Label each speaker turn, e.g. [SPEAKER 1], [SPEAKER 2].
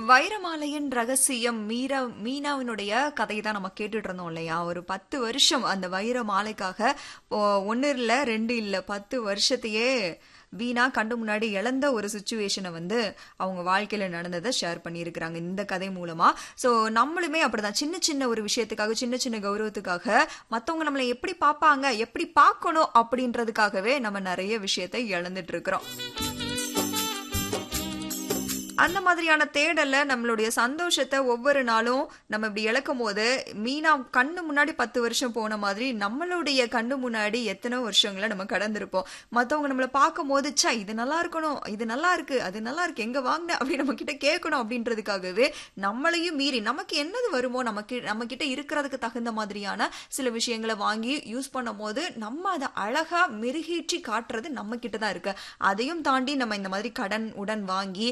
[SPEAKER 1] வைரமாலையின் ரகசியம் மீரா மீனாவினுடைய கதையை தான் நம்ம கேட்டுட்டு இருந்தோம் இல்லையா ஒரு பத்து வருஷம் அந்த வைர மாலைக்காக ஒன்னு இல்ல ரெண்டு இல்ல பத்து வருஷத்தையே வீணா கண்டு முன்னாடி இழந்த ஒரு சுச்சுவேஷனை வந்து அவங்க வாழ்க்கையில நடந்ததை ஷேர் பண்ணியிருக்கிறாங்க இந்த கதை மூலமா ஸோ நம்மளுமே அப்படிதான் சின்ன சின்ன ஒரு விஷயத்துக்காக சின்ன சின்ன கௌரவத்துக்காக மற்றவங்க நம்மளை எப்படி பார்ப்பாங்க எப்படி பார்க்கணும் அப்படின்றதுக்காகவே நம்ம நிறைய விஷயத்தை இழந்துட்டு இருக்கிறோம் அந்த மாதிரியான தேடல்ல நம்மளுடைய சந்தோஷத்தை ஒவ்வொரு நாளும் நம்ம இப்படி இழக்கும் போது மீனா கண்ணு முன்னாடி பத்து வருஷம் போன மாதிரி நம்மளுடைய கண்ணு முன்னாடி எத்தனை வருஷங்களை நம்ம கடந்திருப்போம் மற்றவங்க நம்மளை பார்க்கும் போது சா இது நல்லா இருக்கணும் இது நல்லா இருக்கு அது நல்லா இருக்கு எங்க வாங்கின அப்படி நம்ம கிட்ட கேட்கணும் அப்படின்றதுக்காகவே நம்மளையும் மீறி நமக்கு என்னது வருமோ நமக்கு நம்ம கிட்ட இருக்கிறதுக்கு தகுந்த மாதிரியான சில விஷயங்களை வாங்கி யூஸ் பண்ணும் போது நம்ம அதை அழகா மெருகேற்றி காட்டுறது நம்ம கிட்ட தான் இருக்கு அதையும் தாண்டி நம்ம இந்த மாதிரி கடன் உடன் வாங்கி